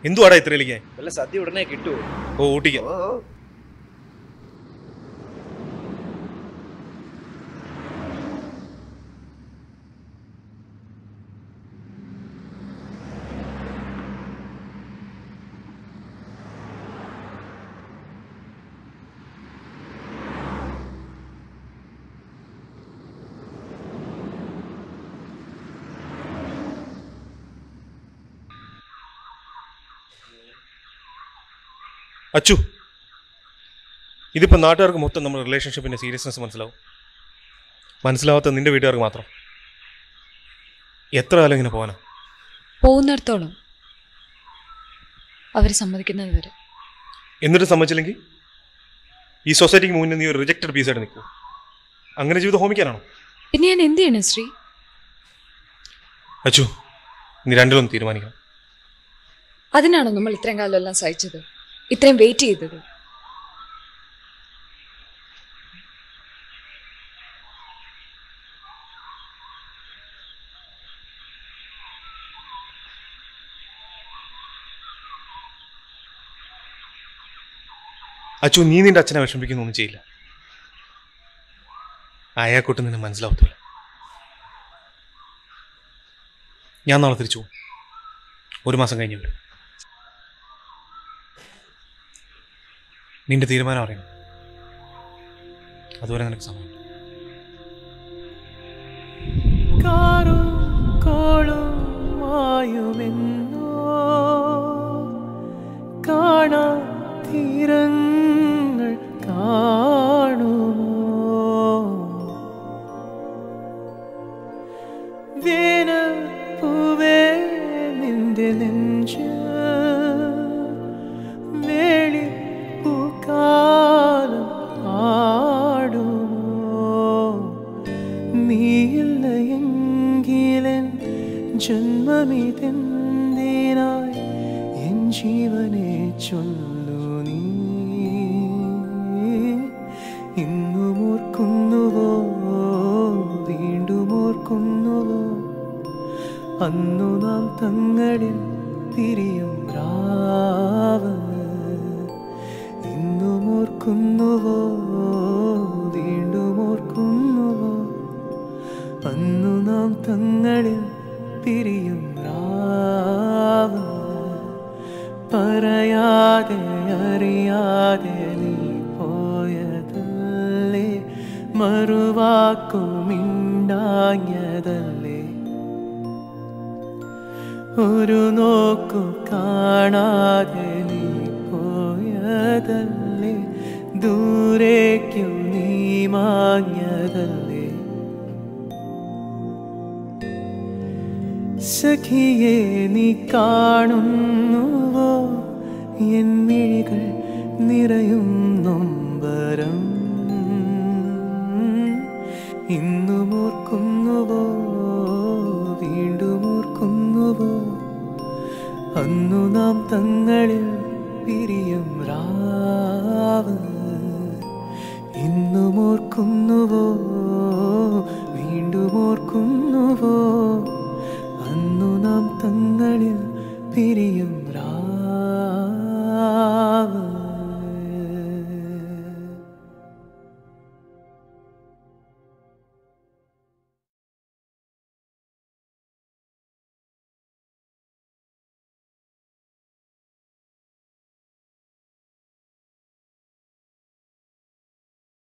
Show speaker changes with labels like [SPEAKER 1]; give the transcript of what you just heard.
[SPEAKER 1] എന്തുവാടാ ഇത്ര കളിക്കാൻ
[SPEAKER 2] വല്ല സദ്യ ഉടനെ കിട്ടുമോ
[SPEAKER 1] ഓ ഊട്ടിക്കാം അച്ചു ഇതിപ്പോൾ നാട്ടുകാർക്ക് മൊത്തം നമ്മുടെ റിലേഷൻഷിപ്പിൻ്റെ സീരിയസ്നെസ് മനസ്സിലാവും മനസ്സിലാവാത്ത നിന്റെ വീട്ടുകാർക്ക് മാത്രം എത്ര കാലം ഇങ്ങനെ പോകാനാ
[SPEAKER 3] പോകുന്നിടത്തോളം അവർ സമ്മതിക്കുന്നത് വരെ
[SPEAKER 1] എന്നിട്ട് സമ്മതിച്ചില്ലെങ്കിൽ ഈ സൊസൈറ്റിക്ക് മുന്നിൽ നീ ഒരു റിജക്റ്റഡ് പീസായിട്ട് നിൽക്കും അങ്ങനെ ജീവിതം ഹോമിക്കാനാണോ
[SPEAKER 3] പിന്നെ ഞാൻ എന്ത് ചെയ്യണം ശ്രീ
[SPEAKER 1] അച്ചു നീ രണ്ടിലൊന്ന് തീരുമാനിക്കണം
[SPEAKER 3] അതിനാണോ നമ്മൾ ഇത്രയും കാലം എല്ലാം സഹിച്ചത് ഇത്രയും വെയിറ്റ് ചെയ്തത്
[SPEAKER 1] അച്ചു നീ നിന്റെ അച്ഛനെ വിഷമിക്കുന്നൊന്നും ചെയ്യില്ല അയാൾക്കൊട്ട് നിന്നെ മനസ്സിലാവത്തില്ല ഞാൻ നാളെ തിരിച്ചു പോകും ഒരു മാസം കഴിഞ്ഞ് വരും നിന്റെ തീരുമാനം അറിയണം അതുവരെ നിനക്ക് സമയം
[SPEAKER 4] കാറും കോളും മായുമെന്നോ കാണാ തീരങ്ങൾ കാണുമോ വേനപ്പൂവേ നിന്റെ നെഞ്ച് വേളി പൂക്കാലം ആടുമോ നീയില്ല എങ്കിലൻ ജന്മമിതെന്തിനായി എൻ ജീവനെ ചൊല്ലു നീ ഇന്നും ഓർക്കുന്നുവോ വീണ്ടും ഓർക്കുന്നുവോ അന്നു നാം തങ്ങളിൽ പിരിയും രാവ് ഇന്നും ഓർക്കുന്നുവോ വീണ്ടും ഓർക്കുന്നുവോ അന്നു നാം തങ്ങളിൽ പിരിയും രാവ് പറയാതെ അറിയാതെ നീ പോയതല്ലേ മറുവാക്കുമിണ്ടാഞ്ഞതല്ലേ ഒരു നോക്കു കാണാതെ നീ പോയതല്ലേ ദൂരേക്കും നീ മാഞ്ഞതല്ലേ സഖിയെ നീ കാണുന്നുവോ എൻ മിഴികൾ നിറയും നൊമ്പരം ഇന്നും ഓർക്കുന്നുവോ വീണ്ടും ഓർക്കുന്നുവോ അന്നു നാം തങ്ങളിൽ പിരിയും രാവ് ഇന്നും ഓർക്കുന്നുവോ വീണ്ടും ഓർക്കുന്നുവോ